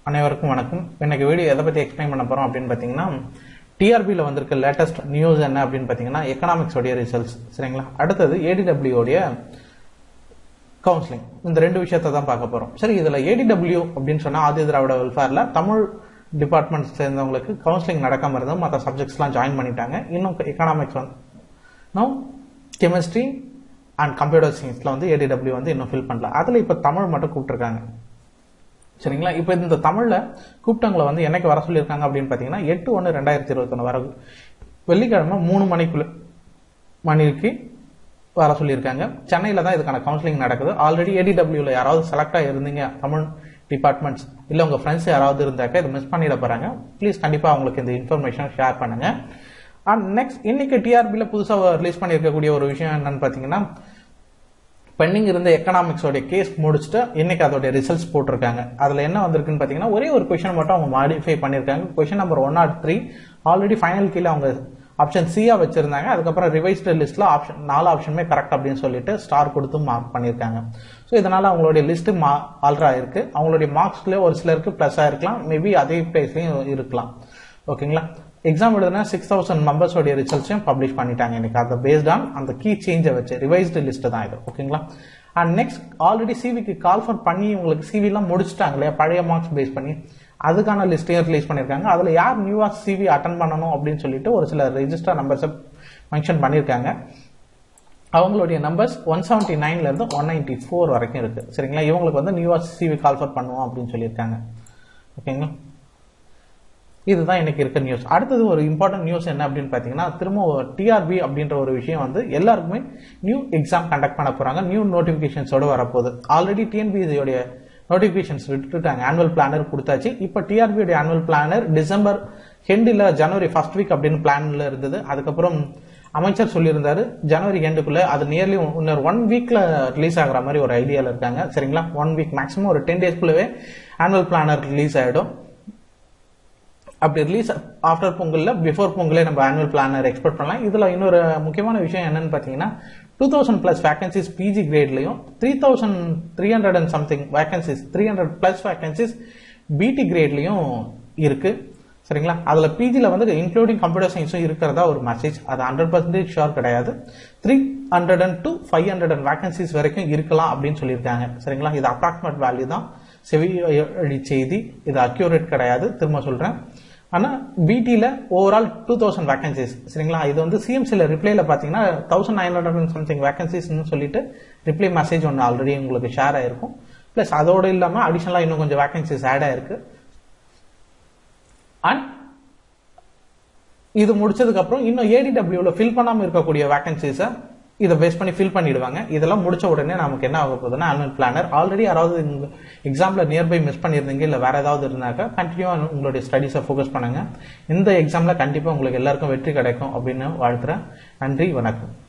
அனைவருக்கும் வணக்கம் இன்னைக்கு வீடியோ எதை பத்தி எக்ஸ்பிளைன் பண்ண போறோம் அப்படின்னு பாத்தீங்கன்னா டிஆர்பியில் வந்திருக்க லேட்டஸ்ட் நியூஸ் என்ன அப்படின்னு பாத்தீங்கன்னா எக்கனாமிக்ஸ் உடைய ரிசல்ட்ஸ் சரிங்களா அடுத்தது ஏடிடபிள்யூ உடைய கவுன்சிலிங் இந்த ரெண்டு விஷயத்தை தான் பார்க்க போறோம் சரி இதுல ஏடிடபிள்யூ அப்படின்னு சொன்னா ஆதி திராவிட வெல்ஃபேர்ல தமிழ் டிபார்ட்மெண்ட் சேர்ந்தவங்களுக்கு கவுன்சிலிங் நடக்காம இருந்தது மற்ற சப்ஜெக்ட்ஸ்லாம் ஜாயின் பண்ணிட்டாங்க இன்னும் எக்கனாமிக்ஸ் வந்து நோ கெமிஸ்ட்ரி அண்ட் கம்ப்யூட்டர் சயின்ஸ்ல வந்து ஏடிடபிள்யூ வந்து இன்னும் ஃபில் பண்ணல அதுல இப்ப தமிழ் மட்டும் கூப்பிட்டுருக்காங்க சரிங்களா இப்போ இந்த தமிழ்ல கூப்பிட்டவங்களை வந்து என்னைக்கு வர சொல்லியிருக்காங்க அப்படின்னு பார்த்தீங்கன்னா எட்டு ஒன்று ரெண்டாயிரத்தி இருபத்தொன்று வர வெள்ளிக்கிழமை மூணு மணிக்குள்ள மணிக்கு வர சொல்லியிருக்காங்க சென்னையில் தான் இதுக்கான கவுன்சிலிங் நடக்குது ஆல்ரெடி ஏடிடபிள்யூல யாராவது செலக்டாக இருந்தீங்க தமிழ் டிபார்ட்மெண்ட்ஸ் இல்லை உங்கள் ஃப்ரெண்ட்ஸ் யாராவது இருந்தாக்க இதை மிஸ் பண்ணிட போகிறாங்க ப்ளீஸ் கண்டிப்பாக அவங்களுக்கு இந்த இன்ஃபர்மேஷன் ஷேர் பண்ணுங்க அண்ட் நெக்ஸ்ட் இன்னைக்கு டிஆர்பியில் புதுசாக ரிலீஸ் பண்ணியிருக்கக்கூடிய ஒரு விஷயம் என்னன்னு பார்த்தீங்கன்னா பெண்டிங் இருந்த எக்கனாமிக்ஸோட கேஸ் முடிச்சுட்டு இன்னைக்கு அதோட ரிசல்ட்ஸ் போட்டிருக்காங்க அதுல என்ன வந்திருக்குன்னு பாத்தீங்கன்னா ஒரே ஒரு கொஸ்டின் மட்டும் அவங்க மாடிஃபை பண்ணிருக்காங்க question number one not three already final கீழே அவங்க ஆப்ஷன் சியா வச்சிருந்தாங்க அதுக்கப்புறம் ரிவைஸ்டு லிஸ்ட்ல ஆப்ஷன் நாலு ஆப்ஷனுமே கரெக்ட் அப்படின்னு சொல்லிட்டு ஸ்டார் கொடுத்து மார்க் பண்ணியிருக்காங்க ஸோ இதனால அவங்களுடைய லிஸ்ட் மா ஆல்ரா இருக்கு அவங்களுடைய மார்க்ஸ்ல ஒரு சிலருக்கு பிளஸ் ஆயிருக்கலாம் மேபி அதே பிளேஸ்லயும் இருக்கலாம் ஓகேங்களா எக்ஸாம் எழுதுனா சிக்ஸ் தௌசண்ட் மெம்பர்ஸோடைய ரிசல்ட்ஸையும் பப்ளிஷ் பண்ணிட்டாங்க இன்னைக்கு அதை பேஸ்ட் ஆன் அந்த கீ சேஞ்சை வச்சு ரிவைஸ்டு லிஸ்ட் தான் இது ஓகேங்களா அண்ட் நெக்ஸ்ட் ஆல்ரெடி சிவிக்கு கால் ஃபர் பண்ணி உங்களுக்கு சிவிலாம் முடிச்சுட்டாங்க இல்லையா பழைய மார்க்ஸ் பேஸ் பண்ணி அதுக்கான லிஸ்ட்டையும் ரிலீஸ் பண்ணியிருக்காங்க அதில் யார் நியூவா சிவி அட்டன் பண்ணணும் அப்படின்னு சொல்லிட்டு ஒரு சில ரெஜிஸ்டர் நம்பர்ஸை மென்ஷன் பண்ணியிருக்காங்க அவங்களுடைய நம்பர்ஸ் ஒன் செவன்டி நைன்ல இருந்து ஒன் நைன்டி ஃபோர் வரைக்கும் இருக்கு சரிங்களா இவங்களுக்கு வந்து நியூவா சிவி கால் ஃபர் பண்ணுவோம் அப்படின்னு சொல்லியிருக்காங்க ஓகேங்களா இதுதான் இன்னைக்கு இருக்க நியூஸ் அடுத்தது ஒரு இம்பார்ட்டன்ட் நியூஸ் என்ன அப்படின்னு பாத்தீங்கன்னா திரும்ப டிஆர்பி அப்படின்ற ஒரு விஷயம் வந்து எல்லாருக்குமே நியூ எக்ஸாம் கண்டக்ட் பண்ண போறாங்க நியூ நோட்டிபிகேஷன்ஸோட வரப்போகுது ஆல்ரெடி டிஎன்பிசியோடைய நோட்டிபிகேஷன்ஸ் விட்டுட்டாங்க ஆனுவல் பிளானர் கொடுத்தாச்சு இப்போ டிஆர்பியோட ஆனுவல் பிளானர் டிசம்பர் ஹெண்டில் ஜனவரி ஃபர்ஸ்ட் வீக் அப்படின்னு பிளான்ல இருந்தது அதுக்கப்புறம் அமைச்சர் சொல்லியிருந்தாரு ஜனவரி எண்டுக்குள்ள அது நியர்லி இன்னொரு ஒன் வீக்ல ரிலீஸ் ஆகுற மாதிரி ஒரு ஐடியால இருக்காங்க சரிங்களா ஒன் வீக் மேக்ஸிமம் ஒரு டென் டேஸ்க்குள்ளவே ஆனுவல் பிளானர் ரிலீஸ் ஆயிடும் அப்படி ரிலீஸ் ஆஃப்டர் பொங்கல்ல பிஃபோர் பொங்கலே நம்ம ஆனுவல் பிளானர் எக்ஸ்பெக்ட் பண்ணலாம் இதுல இன்னொரு முக்கியமான விஷயம் என்னன்னு பாத்தீங்கன்னா two thousand plus vacancies PG கிரேட்லயும் three thousand three hundred and something vacancies three hundred plus vacancies BT கிரேட்லயும் இருக்கு சரிங்களா அதுல பிஜில வந்து இன்க்ளூடிங் கம்ப்யூட்டர் சயின்ஸும் இருக்கிறதா ஒரு மெசேஜ் அது ஹண்ட்ரட் பர்சன்டேஜ் ஷோர் கிடையாது three hundred and two five hundred and vacancies வரைக்கும் இருக்கலாம் அப்படின்னு சொல்லியிருக்காங்க சரிங்களா இது அப்ராக்சிமேட் வேல்யூ தான் செவி செய்தி இது அக்யூரேட் கிடையாது திரும்ப சொல்றேன் ஆனா பிடில ஓவரால் டூ தௌசண்ட் வேகன்சிஸ் சரிங்களா இது வந்து சிஎம்சில ரிப்ளைல பாத்தீங்கன்னா thousand nine hundred and something வேகன்சிஸ்னு சொல்லிட்டு ரிப்ளை மெசேஜ் ஒன்று ஆல்ரெடி உங்களுக்கு ஷேர் ஆயிருக்கும் பிளஸ் அதோட இல்லாம அடிஷனலா இன்னும் கொஞ்சம் வேகன்சிஸ் ஆட் ஆயிருக்கு அண்ட் இது முடிச்சதுக்கு அப்புறம் இன்னும் ஏடிடபிள்யூல ஃபில் பண்ணாம இருக்கக்கூடிய வேகன்சிஸை இதை பேஸ் பண்ணி ஃபில் பண்ணிடுவாங்க இதெல்லாம் முடிச்ச உடனே நமக்கு என்ன ஆக போகுதுன்னா ஆனுவல் பிளானர் ஆல்ரெடி யாராவது எக்ஸாம்ல நியர்பை மிஸ் பண்ணியிருந்தீங்க இல்லை வேற ஏதாவது இருந்தாக்கா கண்டினியூவா உங்களுடைய ஸ்டடீஸை ஃபோக்கஸ் பண்ணுங்க இந்த எக்ஸாம்ல கண்டிப்பா உங்களுக்கு எல்லாருக்கும் வெற்றி கிடைக்கும் அப்படின்னு வாழ்த்துறேன் நன்றி வணக்கம்